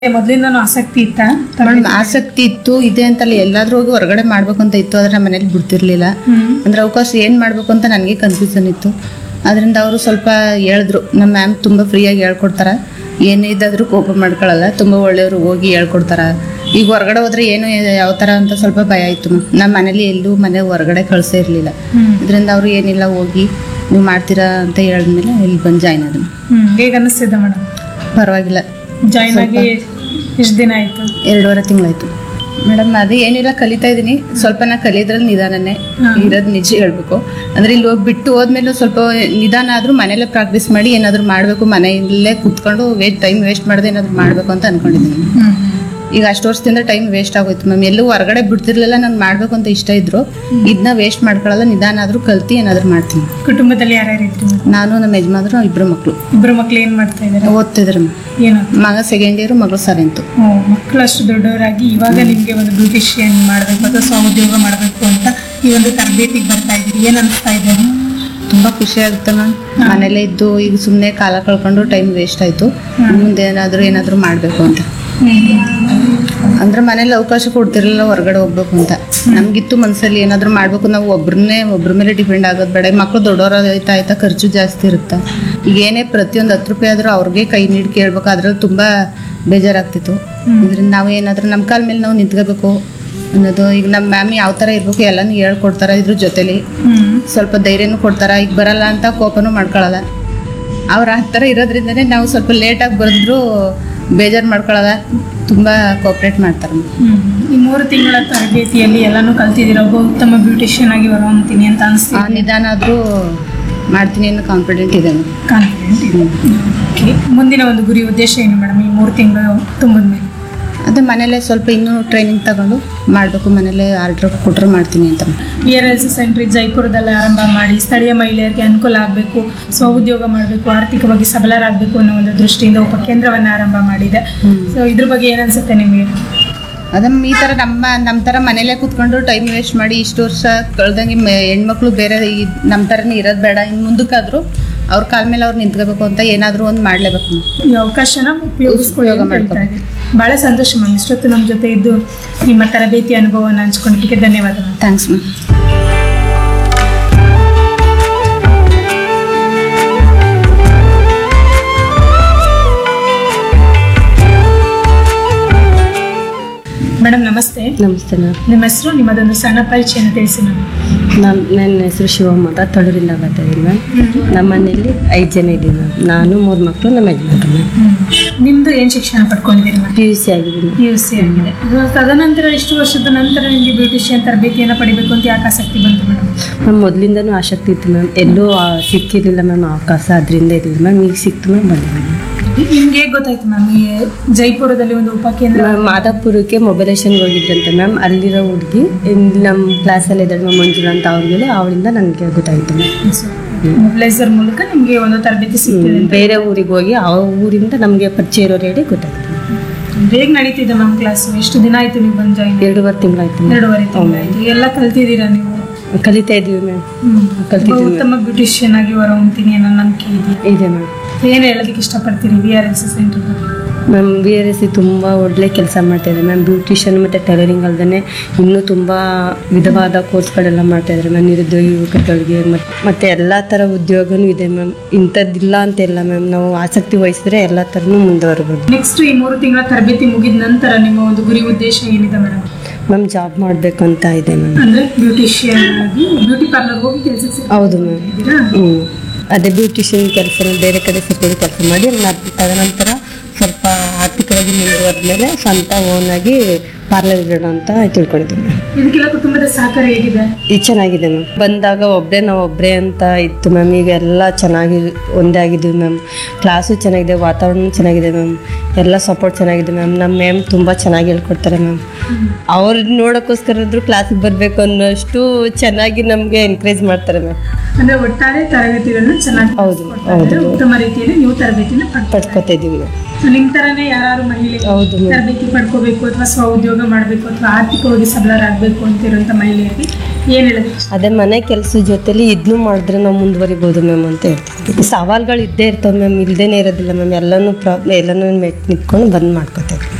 ಮೊದಲಿಂದನೂ ಆಸಕ್ತಿ ಇತ್ತ ಮೇಡಮ್ ಆಸಕ್ತಿ ಇತ್ತು ಇದೆ ಅಂತಲ್ಲ ಎಲ್ಲಾದ್ರೂ ಹೋಗಿ ಹೊರಗಡೆ ಮಾಡ್ಬೇಕು ಅಂತ ಇತ್ತು ಆದ್ರೆ ನಮ್ಮ ಮನೇಲಿ ಬಿಡ್ತಿರ್ಲಿಲ್ಲ ಅಂದ್ರೆ ಅವಕಾಶ ಏನು ಮಾಡ್ಬೇಕು ಅಂತ ನನಗೆ ಕನ್ಫ್ಯೂಷನ್ ಇತ್ತು ಅದರಿಂದ ಅವರು ಸ್ವಲ್ಪ ಹೇಳಿದ್ರು ನಮ್ಮ ಮ್ಯಾಮ್ ತುಂಬ ಫ್ರೀಯಾಗಿ ಹೇಳ್ಕೊಡ್ತಾರೆ ಏನೇ ಇದ್ದಾದ್ರೂ ಕೋಪ ಮಾಡ್ಕೊಳ್ಳಲ್ಲ ತುಂಬ ಒಳ್ಳೆಯವರು ಹೋಗಿ ಹೇಳ್ಕೊಡ್ತಾರ ಈಗ ಹೊರಗಡೆ ಹೋದ್ರೆ ಏನು ಯಾವ ಥರ ಅಂತ ಸ್ವಲ್ಪ ಭಯ ಇತ್ತು ಮ್ಯಾಮ್ ನಮ್ಮ ಮನೇಲಿ ಎಲ್ಲೂ ಮನೆ ಹೊರಗಡೆ ಕಳಿಸೇ ಇರಲಿಲ್ಲ ಇದರಿಂದ ಅವರು ಏನಿಲ್ಲ ಹೋಗಿ ನೀವು ಮಾಡ್ತೀರಾ ಅಂತ ಹೇಳಿದ್ಮೇಲೆ ಇಲ್ಲಿ ಬಂದು ಜಾಯ್ನ್ ಆದ್ರು ಹ್ಮ್ ಹೇಗ ಅನಿಸ್ತಿದೆ ಮೇಡಮ್ ಪರವಾಗಿಲ್ಲ ಜಾಯ್ನ್ ಆಗಿ ಎಷ್ಟು ದಿನ ಆಯ್ತು ಎರಡೂವರೆ ತಿಂಗಳಾಯ್ತು ಮೇಡಮ್ ಅದೇ ಏನಿಲ್ಲ ಕಲಿತಾ ಇದ್ದೀನಿ ಸ್ವಲ್ಪ ನಾ ಕಲಿಯೋದ್ರಲ್ಲಿ ನಿಧಾನನೇ ಇರೋದು ನಿಜ ಹೇಳ್ಬೇಕು ಅಂದ್ರೆ ಇಲ್ಲಿ ಹೋಗಿ ಬಿಟ್ಟು ಹೋದ್ಮೇಲೆ ಸ್ವಲ್ಪ ನಿಧಾನ ಆದ್ರೂ ಮನೇಲೆ ಪ್ರಾಕ್ಟೀಸ್ ಮಾಡಿ ಏನಾದ್ರು ಮಾಡಬೇಕು ಮನೆಯಲ್ಲೇ ಕುತ್ಕೊಂಡು ವೇಸ್ಟ್ ಟೈಮ್ ವೇಸ್ಟ್ ಮಾಡದೆ ಏನಾದ್ರು ಮಾಡಬೇಕು ಅಂತ ಅನ್ಕೊಂಡಿದ್ದೀನಿ ಹ್ಮ್ ಈಗ ಅಷ್ಟು ವರ್ಷದಿಂದ ಟೈಮ್ ವೇಸ್ಟ್ ಆಗೋಯ್ತು ಮ್ಯಾಮ್ ಎಲ್ಲೂ ಹೊರಗಡೆ ಬಿಡ್ತಿರ್ಲಿಲ್ಲ ನಾನು ಮಾಡಬೇಕು ಅಂತ ಇಷ್ಟ ಇದ್ರು ಇದನ್ನ ವೇಸ್ಟ್ ಮಾಡ್ಕೊಳ್ಳಲ್ಲ ನಿಧಾನ ಆದ್ರೂ ಕಲ್ತಿ ಏನಾದ್ರು ಮಾಡ್ತೀನಿ ಕುಟುಂಬದಲ್ಲಿ ಯಾರ್ಯಾರು ಇದ್ರು ನಾನು ನಮ್ಮ ಯಜಮಾನ್ರು ಇಬ್ರು ಮಕ್ಕಳು ಇಬ್ರು ಮಕ್ಳು ಏನ್ ಮಾಡ್ತಾ ಇದಾರೆ ಓದ್ತಿದ್ರು ಮ್ಯಾಮ್ ಏನು ಮಗ ಸೆಕೆಂಡ್ ಇಯರ್ ಮಗಳು ಸೆವೆಂತು ಮಕ್ಕಳು ಅಷ್ಟು ದೊಡ್ಡವರಾಗಿ ಇವಾಗ ನಿಮ್ಗೆ ಒಂದು ಬ್ಯೂಟಿಷಿಯನ್ ಮಾಡಬೇಕು ಅಥವಾ ಸ್ವಉದ್ಯೋಗ ಮಾಡಬೇಕು ಅಂತ ಈ ಒಂದು ತರಬೇತಿಗೆ ಬರ್ತಾ ಇದ್ದೀರಿ ಏನ್ ಅನಿಸ್ತಾ ಇದೆ ತುಂಬಾ ಖುಷಿ ಆಗುತ್ತೆ ಮ್ಯಾಮ್ ಮನೇಲೇ ಇದ್ದು ಈಗ ಸುಮ್ಮನೆ ಕಾಲ ಕಳ್ಕೊಂಡು ಟೈಮ್ ವೇಸ್ಟ್ ಆಯ್ತು ಮುಂದೆ ಏನಾದರೂ ಏನಾದರೂ ಮಾಡಬೇಕು ಅಂತ ಅಂದ್ರೆ ಮನೇಲಿ ಅವಕಾಶ ಕೊಡ್ತಿರಲಿಲ್ಲ ಹೊರಗಡೆ ಹೋಗ್ಬೇಕು ಅಂತ ನಮ್ಗಿತ್ತು ಮನಸ್ಸಲ್ಲಿ ಏನಾದರೂ ಮಾಡಬೇಕು ನಾವು ಒಬ್ರನ್ನೇ ಒಬ್ರ ಮೇಲೆ ಡಿಪೆಂಡ್ ಆಗೋದು ಬೇಡ ಮಕ್ಕಳು ದೊಡ್ಡವ್ರ ಆಯ್ತಾ ಆಯ್ತಾ ಖರ್ಚು ಜಾಸ್ತಿ ಇರುತ್ತೆ ಈಗ ಏನೇ ಪ್ರತಿಯೊಂದು ಹತ್ತು ರೂಪಾಯಿ ಆದರೂ ಅವ್ರಿಗೆ ಕೈ ನೀಡಿ ಕೇಳ್ಬೇಕು ಅದ್ರಲ್ಲಿ ತುಂಬ ಬೇಜಾರಾಗ್ತಿತ್ತು ಇದರಿಂದ ನಾವು ಏನಾದರೂ ನಮ್ಮ ಕಾಲ ಮೇಲೆ ನಾವು ನಿಂತ್ಕೋಬೇಕು ಅನ್ನೋದು ಈಗ ನಮ್ಮ ಮ್ಯಾಮ್ ಯಾವ ಥರ ಇರಬೇಕು ಎಲ್ಲನೂ ಹೇಳ್ಕೊಡ್ತಾರೆ ಇದ್ರ ಜೊತೆಲಿ ಹ್ಮ್ ಸ್ವಲ್ಪ ಧೈರ್ಯನೂ ಕೊಡ್ತಾರ ಈಗ ಬರಲ್ಲ ಅಂತ ಕೋಪನೂ ಮಾಡ್ಕೊಳ್ಳಲ್ಲ ಅವ್ರು ಆ ಥರ ಇರೋದ್ರಿಂದನೇ ನಾವು ಸ್ವಲ್ಪ ಲೇಟಾಗಿ ಬರೆದ್ರು ಬೇಜಾರು ಮಾಡ್ಕೊಳ್ಳಲ್ಲ ತುಂಬ ಕೋಪ್ರೇಟ್ ಮಾಡ್ತಾರೆ ಹ್ಮ್. ಈ ಮೂರು ತಿಂಗಳ ತರಬೇತಿಯಲ್ಲಿ ಎಲ್ಲಾನು ಕಲ್ತಿದ್ದೀರ ಒಬ್ಬ ಉತ್ತಮ ಬ್ಯೂಟಿಷಿಯನ್ ಆಗಿ ಹೊರಹೊಮ್ತೀನಿ ಅಂತ ಆ ಅನಿಸ್ತಿದೆ ನಿಧಾನ ಆದರೂ ಮಾಡ್ತೀನಿ ಅನ್ನೋ ಕಾನ್ಫಿಡೆಂಟ್ ಇದೆ ಮ್ಯಾಮ್. ಕಾನ್ಫಿಡೆಂಟ್ ಇದೆ Okay. ಮುಂದಿನ ಒಂದು ಗುರಿ ಉದ್ದೇಶ ಏನು ಮೇಡಮ್ ಈ ಮೂರು ತಿಂಗಳು ತುಂಬಿದ ಮೇಲೆ ಅದೇ ಮನೇಲೆ ಸ್ವಲ್ಪ ಇನ್ನೂ ಟ್ರೈನಿಂಗ್ ತಗೊಂಡು ಮಾಡಬೇಕು ಮನೇಲೆ ಆರ್ಡ್ರ್ ಕೊಟ್ಟರೆ ಮಾಡ್ತೀನಿ ಅಂತ ಬಿ ಆರ್ ಎಲ್ ಸಿ ಸೆಂಟ್ರಿ ಜೈಪುರದಲ್ಲಿ ಆರಂಭ ಮಾಡಿ ಸ್ಥಳೀಯ ಮಹಿಳೆಯರಿಗೆ ಅನುಕೂಲ ಆಗಬೇಕು ಸ್ವಉದ್ಯೋಗ ಮಾಡಬೇಕು ಆರ್ಥಿಕವಾಗಿ ಸಬಲರಾಗಬೇಕು ಅನ್ನೋ ಒಂದು ದೃಷ್ಟಿಯಿಂದ ಉಪಕೇಂದ್ರವನ್ನು ಆರಂಭ ಮಾಡಿದೆ ಸೊ ಇದ್ರ ಬಗ್ಗೆ ಏನು ಅನ್ಸುತ್ತೆ ನಿಮಗೆ ಅದಮ್ಮ ಈ ಥರ ನಮ್ಮ ನಮ್ಮ ಥರ ಮನೇಲೆ ಕೂತ್ಕೊಂಡು ಟೈಮ್ ವೇಸ್ಟ್ ಮಾಡಿ ಇಷ್ಟು ವರ್ಷ ಕಳ್ದಂಗೆ ಮೆ- ಹೆಣ್ಮಕ್ಳು ಬೇರೆ ಈ ನಮ್ಮ ಥರನೇ ಇರೋದು ಬೇಡ ಇನ್ನು ಮುಂದಕ್ಕಾದರೂ ಅವ್ರ ಕಾಲ ಮೇಲೆ ಅವ್ರು ನಿಂತ್ಕೋಬೇಕು ಅಂತ ಏನಾದರೂ ಒಂದು ಮಾಡಲೇಬೇಕು ಈ ಅವಕಾಶನ ಉಪಯೋಗಿಸ್ಕೊಳ್ಳಿ ಅಂತ ಹೇಳ್ತಾ ಇದ್ದೀನಿ ಭಾಳ ಸಂತೋಷ ಮ್ಯಾಮ್ ಇಷ್ಟೊತ್ತು ನಮ್ಮ ಜೊತೆ ಇದ್ದು ನಿಮ್ಮ ತರಬೇತಿ ಅನುಭವವನ್ನು ಹಂಚ್ಕೊಂಡಿದ್ದಕ್ಕೆ ಧನ್ಯವಾದ ಮ್ಯಾಮ್ ಥ್ಯಾಂಕ್ಸ್ ಮ್ಯಾಮ್ ಮೇಡಮ್ ನಮಸ್ತೆ ನಮಸ್ತೆ ಮ್ಯಾಮ್ ನಿಮ್ಮ ಹೆಸರು ನಿಮ್ಮದೊಂದು ಸಣ್ಣ ಪರಿಚಯನ ತಿಳಿಸಿ ಮ್ಯಾಮ್ ನಾನು ನನ್ನ ಹೆಸರು ಶಿವಮ್ಮ ಅಂತ ತೊಳೂರಿಂದ ಬರ್ತಾ ಇದ್ದೀನಿ ಮ್ಯಾಮ್ ನಮ್ಮ ಮನೆಯಲ್ಲಿ ಐದು ಜನ ಇದ್ದೀವಿ ಮ್ಯಾಮ್ ನಾನು ಮೂರು ಮಕ್ಕಳು ನಮ್ಮ ಯಜಮಾನ್ರು ಮ್ಯಾಮ್ ನಿಮ್ದು ಏನು ಶಿಕ್ಷಣ ಪಡ್ಕೊಂಡಿದ್ದೀರಿ ಮ್ಯಾಮ್ ಪಿ ಯು ಸಿ ಆಗಿದ್ದೀನಿ ಪಿ ಯು ಸಿ ಆಗಿದೆ ಅದು ತದನಂತರ ಇಷ್ಟು ವರ್ಷದ ನಂತರ ನಿಮಗೆ ಬ್ಯೂಟಿಷಿಯನ್ ತರಬೇತಿಯನ್ನು ಪಡಿಬೇಕು ಅಂತ ಯಾಕೆ ಆಸಕ್ತಿ ಬಂತು ಮೇಡಮ್ ಮ್ಯಾಮ್ ಮೊದಲಿಂದನೂ ಆಸಕ್ತಿ ಇತ್ತು ಮ್ಯಾಮ್ ಎಲ್ಲೂ ಆ, ಸಿಕ್ಕಿರಲಿಲ್ಲ ಮ್ಯಾಮ್ ಅವಕಾಶ ಅದರಿಂದ ಇರಲಿಲ್ಲ ಮ್ಯಾಮ್ ಈಗ ಸಿಕ್ತು ಮ್ಯಾಮ್ ಬಂದಿದ್ದೀನಿ ನಿಮ್ಗೆ ಹೇಗೆ ಗೊತ್ತಾಯ್ತು ಮ್ಯಾಮ್ ಈ ಜೈಪುರದಲ್ಲಿ ಒಂದು ಉಪಕೇಂದ್ರ ಮ್ಯಾಮ್ ಮಾದಾಪುರಕ್ಕೆ ಮೊಬೈಲೇಷನ್ಗೆ ಹೋಗಿದ್ರಂತೆ ಮ್ಯಾಮ್ ಅಲ್ಲಿರೋ ಹುಡುಗಿ ನಮ್ಮ ಕ್ಲಾಸಲ್ಲಿ ಇದ್ದಾಳೆ ಮ್ಯಾಮ್ ಮಂಜುಳಾ ಅಂತ ಅವ್ರಿಗೆ ಅವಳಿಂದ ನನಗೆ ಗೊತ್ತಾಯಿತು ಮ್ಯಾಮ್ ಮೊಬಿಲೈಸರ್ ಮೂಲಕ ನಿಮಗೆ ಒಂದು ತರಬೇತಿ ಸಿಗ್ತಿದೆ ಅಂತ ಬೇರೆ ಊರಿಗೆ ಹೋಗಿ ಆ ಊರಿಂದ ನಮಗೆ ಪರಿಚಯ ಇರೋರು ಹೇಳಿ ಗೊತ್ತಾಯ್ತು ಹೇಗೆ ನಡೀತಿದೆ ಮ್ಯಾಮ್ ಕ್ಲಾಸ್ ಎಷ್ಟು ದಿನ ಆಯ್ತು ನೀವು ಬಂದು ಜಾಯಿನ್ ಎರಡೂವರೆ ತಿಂಗಳಾಯ್ತು ಮ್ಯಾಮ್ ಎರಡೂವರೆ ತಿಂಗಳಾಯ್ತು ಎಲ್ಲ ಕಲ್ತಿದ್ದೀರಾ ನೀವು ಕಲಿತಾ ಇದ್ದೀವಿ ಮ್ಯಾಮ್ ಹ್ಮ್. ಕಲ್ತಿದ್ದೀವಿ ಒಬ್ಬ ma'am. ಉತ್ತಮ ಬ್ಯೂಟಿಷಿಯನ್ ಆಗಿ ಹೊರ ಹೊಮ್ತೀನಿ ಅನ್ನೋ ನಂಬಿಕೆ ಇದೆಯಾ ಇದೆ ಮ್ಯಾಮ್ ಏನು ಹೇಳೋದಕ್ಕೆ ಇಷ್ಟಪಡ್ತೀರಿ V R S S centre ma'am B R S C ತುಂಬ ಒಳ್ಳೆ ಕೆಲಸ ಮಾಡ್ತಾಯಿದ್ದಾರೆ ಮ್ಯಾಮ್ ಬ್ಯೂಟಿಷಿಯನ್ ಮತ್ತು ಟೈಲರಿಂಗ್ ಅಲ್ಲದೆ ಇನ್ನೂ ತುಂಬ ವಿಧವಾದ ಕೋರ್ಸ್ಗಳೆಲ್ಲ ಮಾಡ್ತಾಯಿದ್ದಾರೆ ಮ್ಯಾಮ್ ನಿರುದ್ಯೋಗಿ ಯುವಕರುಗಳಿಗೆ ಮತ್ತು ಮತ್ತು ಎಲ್ಲ ಥರ ಉದ್ಯೋಗನೂ ಇದೆ ಮ್ಯಾಮ್ ಇಂಥದ್ದಿಲ್ಲ ಅಂತಿಲ್ಲ ಮ್ಯಾಮ್ ನಾವು ಆಸಕ್ತಿ ವಹಿಸಿದ್ರೆ ಎಲ್ಲ ಥರನೂ ಮುಂದುವರ್ಬೋದು ನೆಕ್ಸ್ಟ್ ಈ ಮೂರು ತಿಂಗಳ ತರಬೇತಿ ಮುಗಿದ ನಂತರ ನಿಮ್ಮ ಒಂದು ಗುರಿ ಉದ್ದೇಶ ಏನಿದೆ ಮೇಡಮ್ ಮ್ಯಾಮ್ ಜಾಬ್ ಮಾಡಬೇಕು ಅಂತ ಇದೆ ಮ್ಯಾಮ್ ಅಂದ್ರೆ ಬ್ಯೂಟಿಷಿಯನ್ ಆಗಿ ಬ್ಯೂಟಿ ಪಾರ್ಲರ್ ಹೋಗಿ ಕೆಲಸಕ್ಕೆ ಹೌದು ಮ್ಯಾಮ್ ಇದ್ದೀರಾ ಹ್ಞೂ ಅದೇ ಬ್ಯೂಟಿಷಿಯನ್ ಕೆಲಸ ಬೇರೆ ಕಡೆ ಸಿಕ್ಕಿದ ಕೆಲಸ ಮಾಡಿ ನ- ತದನಂತರ ಸ್ವಲ್ಪ ಆರ್ಥಿಕವಾಗಿ ಮುಂದುವರೆದ್ಮೇಲೆ ಸ್ವಂತ ಓನಾಗಿ ಪಾರ್ಲರ್ ಇಡೋಣ ಅಂತ ತಿಳ್ಕೊಂಡಿದ್ದೀವಿ ಮ್ಯಾಮ್ ಇದಕ್ಕೆಲ್ಲ ಕುಟುಂಬದ ಸಹಕಾರ ಹೇಗಿದೆ ಇದು ಚೆನ್ನಾಗಿದೆ ಮ್ಯಾಮ್ ಬಂದಾಗ ಒಬ್ಬರೇ ನಾವು ಒಬ್ಬರೇ ಅಂತ ಇತ್ತು ಮ್ಯಾಮ್ ಈಗ ಎಲ್ಲ ಚೆನ್ನಾಗಿ ಒಂದೇ ಆಗಿದ್ವಿ ಮ್ಯಾಮ್ ಕ್ಲಾಸು ಚೆನ್ನಾಗಿದೆ ವಾತಾವರಣ ಚೆನ್ನಾಗಿದೆ ಮ್ಯಾಮ್ ಎಲ್ಲ ಸಪೋರ್ಟ್ ಚೆನ್ನಾಗಿದೆ ಮ್ಯಾಮ್ ನಮ್ಮ ಮ್ಯಾಮ್ ತುಂಬ ಚೆನ್ನಾಗಿ ಹೇಳ್ಕೊಡ್ತಾರೆ ಮ್ಯಾಮ್ ಅವ್ರು ನೋಡೋಕ್ಕೋಸ್ಕರ ಆದರೂ ಕ್ಲಾಸಿಗೆ ಬರಬೇಕು ಅನ್ನೋಷ್ಟು ಚೆನ್ನಾಗಿ ನಮಗೆ ಎನ್ಕರೇಜ್ ಮಾಡ್ತಾರೆ ಮ್ಯಾಮ್ ಅಂದ್ರೆ ಒಟ್ಟಾರೆ ತರಗತಿಗಳನ್ನು ಚೆನ್ನಾಗಿ ಹೌದು, ಕೊಡ್ತಾ ಇದ್ದಾರೆ. ಉತ್ತಮ ರೀತಿಯಲ್ಲಿ ನೀವು ತರಬೇತಿನ ಪಡ್ಕೊಳ್ತಾ ಪಡ್ಕೊತಾ ಇದ್ದೀವಿ ಮ್ಯಾಮ್ ಸೊ ನಿಮ್ ತರನೇ ಯಾರು ಮಹಿಳೆ ಹೌದು ಮ್ಯಾಮ್ ತರಬೇತಿ ಪಡ್ಕೋಬೇಕು ಅಥವಾ ಸ್ವ ಉದ್ಯೋಗ ಮಾಡಬೇಕು ಅಥವಾ ಆರ್ಥಿಕವಾಗಿ ಸಬಲರಾಗಬೇಕು ಅಂತಿರುವಂತ ಮಹಿಳೆಯರಿಗೆ ಏನ್ ಹೇಳೋದು ಅದೇ ಮನೆ ಕೆಲಸದ ಜೊತೆಲಿ ಇದನ್ನು ಮಾಡಿದ್ರೆ ನಾವು ಮುಂದುವರಿಬೋದು ಮ್ಯಾಮ್ ಅಂತ ಹೇಳ್ತೀವಿ ಸವಾಲ್ಗಳು ಇದ್ದೇ ಇರ್ತವೆ ಮ್ಯಾಮ್ ಇಲ್ಲದೇನೆ ಇರೋದಿಲ್ಲ ಮ್ಯಾಮ್ ಎಲ್ಲನೂ ಪ್ರಾ ಎಲ್ಲನೂ ಮೆಟ್ ನಿಂತ್ಕೊಂಡು ಬಂದ್ ಮಾಡ್ಕೋತೇವೆ